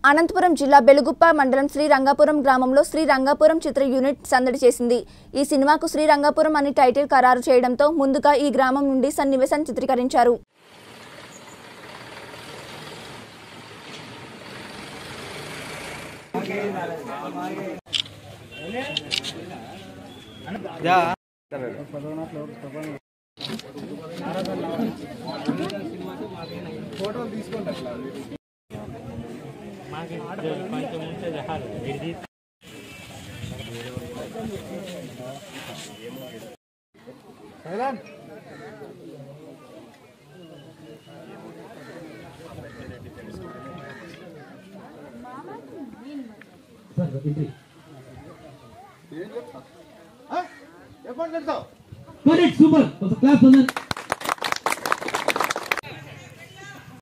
అనంతపురం జిల్లా బెలుగుప్ప మండలం శ్రీ రంగాపురం గ్రామంలో శ్రీ రంగాపురం చిత్ర యూనిట్ సందడి చేసింది ఈ సినిమాకు శ్రీ రంగాపురం అని టైటిల్ ఖరారు చేయడంతో ముందుగా ఈ గ్రామం నుండి సన్నివేశాన్ని చిత్రీకరించారు Correct, super. ఒక క్లాస్ ఉందండి